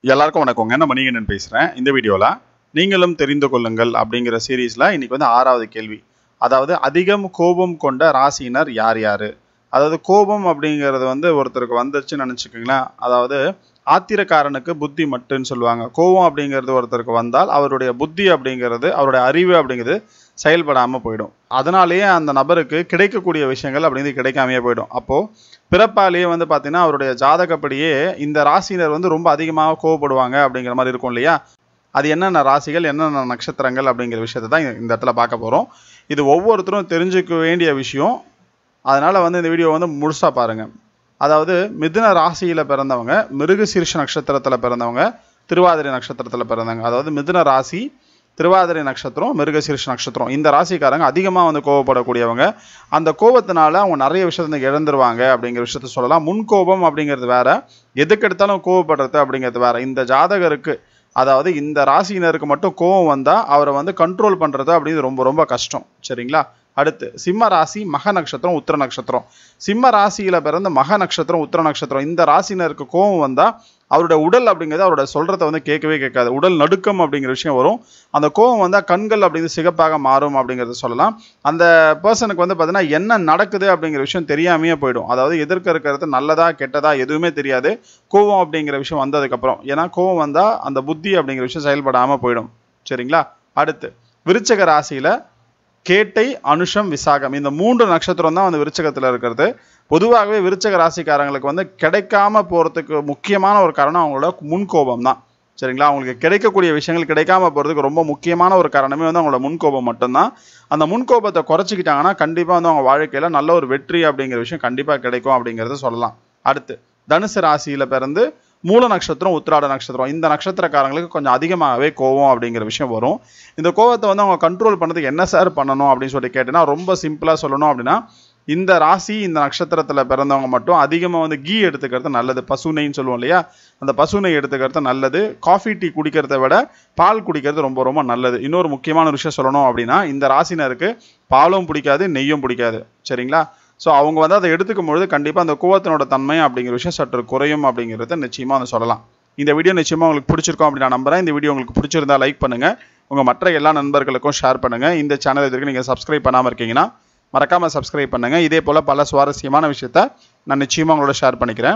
எல்லாருக்கும் வணக்கங்க நான் மணிகண்டன் பேசுகிறேன் இந்த வீடியோவில் நீங்களும் தெரிந்து கொள்ளுங்கள் அப்படிங்கிற சீரீஸில் இன்னைக்கு வந்து ஆறாவது கேள்வி அதாவது அதிகம் கோபம் கொண்ட ராசியினர் யார் யார் அதாவது கோபம் அப்படிங்கிறது வந்து ஒருத்தருக்கு வந்துருச்சுன்னு நினச்சிக்கோங்களேன் அதாவது ஆத்திரக்காரனுக்கு புத்தி மட்டுன்னு சொல்லுவாங்க கோபம் அப்படிங்கிறது ஒருத்தருக்கு வந்தால் அவருடைய புத்தி அப்படிங்கிறது அவருடைய அறிவு அப்படிங்கிறது செயல்படாமல் போயிடும் அதனாலேயே அந்த நபருக்கு கிடைக்கக்கூடிய விஷயங்கள் அப்படிங்கிறது கிடைக்காமையே போயிடும் அப்போது பிறப்பாலேயே வந்து பார்த்தீங்கன்னா அவருடைய ஜாதகப்படியே இந்த ராசியினர் வந்து ரொம்ப அதிகமாக கோவப்படுவாங்க அப்படிங்கிற மாதிரி இருக்கும் இல்லையா அது என்னென்ன ராசிகள் என்னென்ன நட்சத்திரங்கள் அப்படிங்கிற விஷயத்தை தான் இந்த இடத்துல பார்க்க போகிறோம் இது ஒவ்வொருத்தரும் தெரிஞ்சுக்க வேண்டிய விஷயம் அதனால் வந்து இந்த வீடியோ வந்து முழுசாக பாருங்கள் அதாவது மிதுன ராசியில் பிறந்தவங்க மிருகசீர்ஷ நட்சத்திரத்தில் பிறந்தவங்க திருவாதிரை நட்சத்திரத்தில் பிறந்தவங்க அதாவது மிதுன ராசி திருவாதிரை நட்சத்திரம் மிருகசீர்ஷ நட்சத்திரம் இந்த ராசிக்காரங்க அதிகமாக வந்து கோவப்படக்கூடியவங்க அந்த கோபத்தினால அவங்க நிறைய விஷயத்த வந்து இழந்துருவாங்க அப்படிங்கிற விஷயத்த சொல்லலாம் முன்கோபம் அப்படிங்கிறது வேற எதுக்கு எடுத்தாலும் கோவப்படுறது அப்படிங்கிறது வேற இந்த ஜாதகருக்கு அதாவது இந்த ராசியினருக்கு மட்டும் கோவம் வந்தால் அவரை வந்து கண்ட்ரோல் பண்ணுறது அப்படிங்கிறது ரொம்ப ரொம்ப கஷ்டம் சரிங்களா அடுத்து சிம்ம ராசி மக நட்சத்திரம் உத்திர நட்சத்திரம் சிம்ம ராசியில பிறந்த மக நட்சத்திரம் உத்திர நட்சத்திரம் இந்த ராசினருக்கு கோபம் வந்தா அவருடைய உடல் அப்படிங்கிறது அவரோட சொல்றத வந்து கேட்கவே கேட்காது உடல் நடுக்கம் அப்படிங்கிற விஷயம் வரும் அந்த கோபம் வந்தால் கண்கள் அப்படிங்கிறது சிகப்பாக மாறும் அப்படிங்கிறத சொல்லலாம் அந்த பர்சனுக்கு வந்து பார்த்தீங்கன்னா என்ன நடக்குது அப்படிங்கிற விஷயம் தெரியாமையே போயிடும் அதாவது எதிர்க்க இருக்கிறது நல்லதா கெட்டதா எதுவுமே தெரியாது கோபம் அப்படிங்கிற விஷயம் வந்ததுக்கப்புறம் ஏன்னா கோபம் வந்தால் அந்த புத்தி அப்படிங்கிற விஷயம் செயல்படாமல் போயிடும் சரிங்களா அடுத்து விருச்சக ராசியில கேட்டை அனுஷம் விசாகம் இந்த மூன்று நட்சத்திரம் தான் வந்து விருச்சகத்தில் இருக்கிறது பொதுவாகவே விருச்சக ராசிக்காரங்களுக்கு வந்து கிடைக்காம போகிறதுக்கு முக்கியமான ஒரு காரணம் அவங்களோட முன்கோபம் தான் சரிங்களா அவங்களுக்கு கிடைக்கக்கூடிய விஷயங்கள் கிடைக்காம போகிறதுக்கு ரொம்ப முக்கியமான ஒரு காரணமே வந்து அவங்களோட முன்கோபம் மட்டும்தான் அந்த முன்கோபத்தை குறைச்சிக்கிட்டாங்கன்னா கண்டிப்பாக வந்து அவங்க வாழ்க்கையில் நல்ல ஒரு வெற்றி அப்படிங்கிற விஷயம் கண்டிப்பாக கிடைக்கும் அப்படிங்கிறத சொல்லலாம் அடுத்து தனுசு ராசியில் பிறந்து மூல நட்சத்திரம் உத்திராட நட்சத்திரம் இந்த நட்சத்திரக்காரங்களுக்கு கொஞ்சம் அதிகமாகவே கோவம் அப்படிங்கிற விஷயம் வரும் இந்த கோவத்தை வந்து அவங்க கண்ட்ரோல் பண்ணதுக்கு என்ன சார் பண்ணணும் அப்படின்னு சொல்லி கேட்டேன்னா ரொம்ப சிம்பிளாக சொல்லணும் அப்படின்னா இந்த ராசி இந்த நட்சத்திரத்தில் பிறந்தவங்க மட்டும் அதிகமாக வந்து கீ எடுத்துக்கிறது நல்லது பசுனைன்னு சொல்லுவோம் இல்லையா அந்த பசுனை எடுத்துக்கிறது நல்லது காஃபி டீ குடிக்கிறத விட பால் குடிக்கிறது ரொம்ப ரொம்ப நல்லது இன்னொரு முக்கியமான விஷயம் சொல்லணும் அப்படின்னா இந்த ராசினருக்கு பாலும் பிடிக்காது நெய்யும் பிடிக்காது சரிங்களா ஸோ அவங்க வந்து அதை எடுத்துக்கும் பொழுது கண்டிப்பாக அந்த கோவத்தினோட தன்மை அப்படிங்கிற விஷயம் சற்று குறையும் அப்படிங்கிறத நிச்சயமாக வந்து சொல்லலாம் இந்த வீடியோ நிச்சயமாக உங்களுக்கு பிடிச்சிருக்கும் அப்படின்னு நான் நம்புறேன் இந்த வீடியோ உங்களுக்கு பிடிச்சிருந்தா லைக் பண்ணுங்கள் உங்கள் மற்ற எல்லா நண்பர்களுக்கும் ஷேர் பண்ணுங்கள் இந்த சேனல் இதற்கு நீங்கள் சப்ஸ்கிரைப் பண்ணாமல் இருக்கீங்கன்னா மறக்காமல் சப்ஸ்கிரைப் பண்ணுங்கள் இதே போல் பல சுவாரஸ்யமான விஷயத்த நான் நிச்சயமாக உங்களோட ஷேர் பண்ணிக்கிறேன்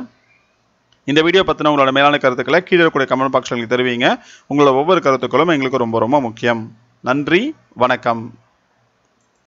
இந்த வீடியோ பற்றின உங்களோட மேலான கருத்துக்களை கீழே இருக்கக்கூடிய கமெண்ட் பாக்ஸில் எனக்கு தெரிவிங்க உங்களோட ஒவ்வொரு கருத்துக்களும் எங்களுக்கு ரொம்ப ரொம்ப முக்கியம் நன்றி வணக்கம்